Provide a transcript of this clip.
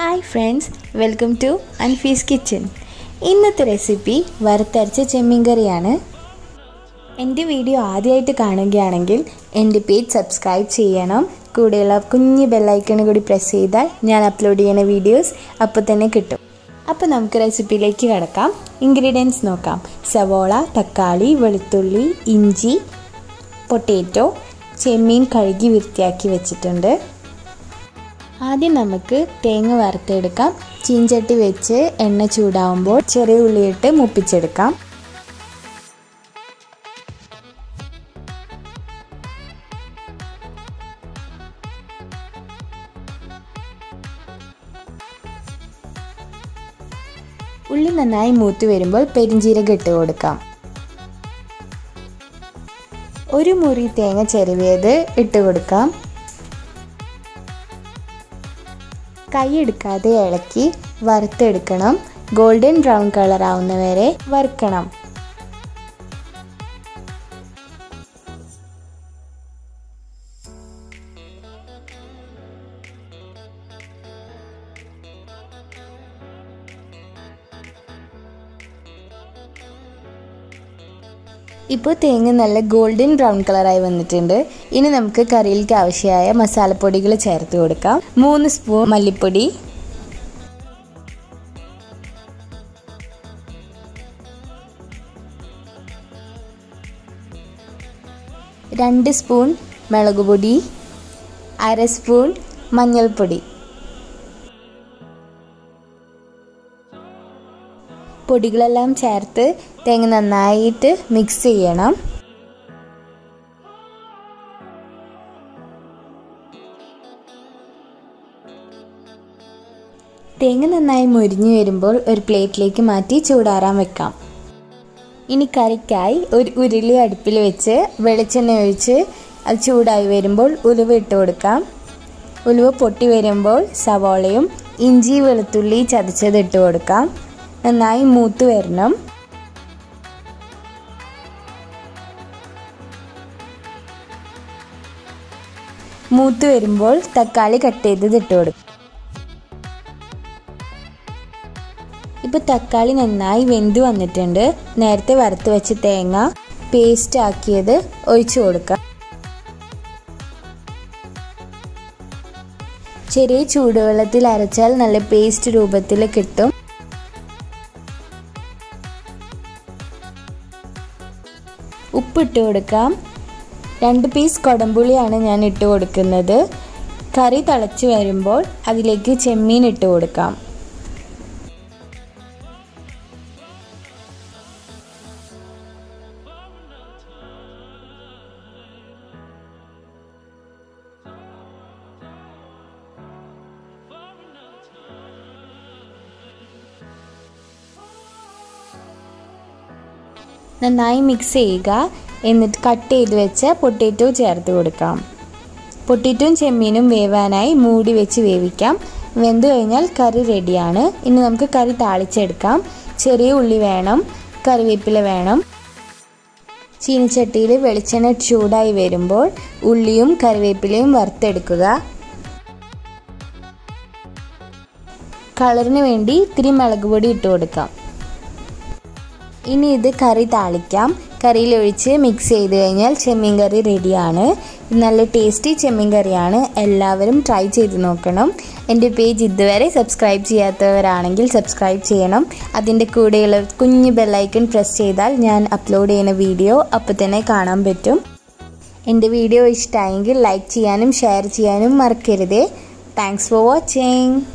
hi friends welcome to Anfees kitchen ഇന്നത്തെ recipe വറുത്തരച്ച ചെമ്മീൻ കറിയാണ് എൻ്റെ വീഡിയോ ആദ്യമായിട്ട് കാണുകയാണെങ്കിൽ എൻ്റെ പേജ് സബ്സ്ക്രൈബ് ചെയ്യണം കൂടെയുള്ള കുഞ്ഞ് ബെല്ലൈക്കൺ കൂടി പ്രസ് ചെയ്താൽ ഞാൻ അപ്ലോഡ് ചെയ്യുന്ന വീഡിയോസ് അപ്പോൾ തന്നെ കിട്ടും അപ്പോൾ നമുക്ക് റെസിപ്പിയിലേക്ക് കിടക്കാം ഇൻഗ്രീഡിയൻസ് നോക്കാം സവോള തക്കാളി വെളുത്തുള്ളി ഇഞ്ചി പൊട്ടേറ്റോ ചെമ്മീൻ കഴുകി വൃത്തിയാക്കി വെച്ചിട്ടുണ്ട് ആദ്യം നമുക്ക് തേങ്ങ വറുത്തെടുക്കാം ചീഞ്ചട്ടി വെച്ച് എണ്ണ ചൂടാവുമ്പോൾ ചെറിയ ഉള്ളിയിട്ട് മുപ്പിച്ചെടുക്കാം ഉള്ളി നന്നായി മൂത്ത് വരുമ്പോൾ പെരിഞ്ചീരകം ഇട്ട് കൊടുക്കാം ഒരു മുറി തേങ്ങ ചെരുവിയത് ഇട്ട് കൊടുക്കാം കൈ എടുക്കാതെ ഇളക്കി വറുത്തെടുക്കണം ഗോൾഡൻ ബ്രൗൺ കളർ ആവുന്നവരെ വറുക്കണം ഇപ്പോൾ തേങ്ങ നല്ല ഗോൾഡൻ ബ്രൗൺ കളറായി വന്നിട്ടുണ്ട് ഇനി നമുക്ക് കറിയിലേക്ക് ആവശ്യമായ മസാലപ്പൊടികൾ ചേർത്ത് കൊടുക്കാം മൂന്ന് സ്പൂൺ മല്ലിപ്പൊടി രണ്ട് സ്പൂൺ മുളക് പൊടി അര സ്പൂൺ മഞ്ഞൾപ്പൊടി പൊടികളെല്ലാം ചേർത്ത് തേങ്ങ നന്നായിട്ട് മിക്സ് ചെയ്യണം തേങ്ങ നന്നായി മുരിഞ്ഞു വരുമ്പോൾ ഒരു പ്ലേറ്റിലേക്ക് മാറ്റി ചൂടാറാൻ വെക്കാം ഇനി കറിക്കായി ഒരു ഉരുളി അടുപ്പിൽ വെച്ച് വെളിച്ചെണ്ണ ഒഴിച്ച് അത് ചൂടായി വരുമ്പോൾ ഉലുവ ഇട്ട് കൊടുക്കാം ഉലുവ പൊട്ടി വരുമ്പോൾ സവോളയും ഇഞ്ചി വെളുത്തുള്ളി ചതച്ചത് ഇട്ട് കൊടുക്കാം നന്നായി മൂത്ത് വരണം മൂത്ത് വരുമ്പോൾ തക്കാളി കട്ട് ചെയ്തത് ഇട്ട് കൊടുക്കും ഇപ്പൊ തക്കാളി നന്നായി വെന്ത് വന്നിട്ടുണ്ട് നേരത്തെ വറുത്ത് വെച്ച തേങ്ങ പേസ്റ്റ് ആക്കിയത് ഒഴിച്ചു കൊടുക്കാം ചെറിയ ചൂടുവെള്ളത്തിൽ അരച്ചാൽ നല്ല പേസ്റ്റ് രൂപത്തിൽ കിട്ടും ഉപ്പിട്ട് കൊടുക്കാം രണ്ട് പീസ് കൊടമ്പുളിയാണ് ഞാൻ ഇട്ട് കൊടുക്കുന്നത് കറി തിളച്ച് വരുമ്പോൾ അതിലേക്ക് ചെമ്മീൻ ഇട്ട് കൊടുക്കാം നന്നായി മിക്സ് ചെയ്യുക എന്നിട്ട് കട്ട് ചെയ്ത് വെച്ച പൊട്ടേറ്റോ ചേർത്ത് കൊടുക്കാം പൊട്ടേറ്റോയും ചെമ്മീനും വേവാനായി മൂടി വെച്ച് വേവിക്കാം വെന്ത് കഴിഞ്ഞാൽ കറി റെഡിയാണ് ഇനി നമുക്ക് കറി താളിച്ചെടുക്കാം ചെറിയ ഉള്ളി വേണം കറിവേപ്പില വേണം ചീനിച്ചട്ടിയിൽ വെളിച്ചെണ്ണ ചൂടായി വരുമ്പോൾ ഉള്ളിയും കറിവേപ്പിലയും വറുത്തെടുക്കുക കളറിന് വേണ്ടി ഇത്തിരി മുളക് പൊടി ഇട്ട് കൊടുക്കാം ഇനി ഇത് കറി താളിക്കാം കറിയിൽ ഒഴിച്ച് മിക്സ് ചെയ്ത് കഴിഞ്ഞാൽ ചെമ്മീൻ കറി റെഡിയാണ് നല്ല ടേസ്റ്റി ചെമ്മീൻ കറിയാണ് എല്ലാവരും ട്രൈ ചെയ്ത് നോക്കണം എൻ്റെ പേജ് ഇതുവരെ സബ്സ്ക്രൈബ് ചെയ്യാത്തവരാണെങ്കിൽ സബ്സ്ക്രൈബ് ചെയ്യണം അതിൻ്റെ കൂടെയുള്ള കുഞ്ഞ് ബെല്ലൈക്കൺ പ്രസ് ചെയ്താൽ ഞാൻ അപ്ലോഡ് ചെയ്യുന്ന വീഡിയോ അപ്പോൾ തന്നെ കാണാൻ പറ്റും എൻ്റെ വീഡിയോ ഇഷ്ടമായെങ്കിൽ ലൈക്ക് ചെയ്യാനും ഷെയർ ചെയ്യാനും മറക്കരുതേ താങ്ക്സ് ഫോർ വാച്ചിങ്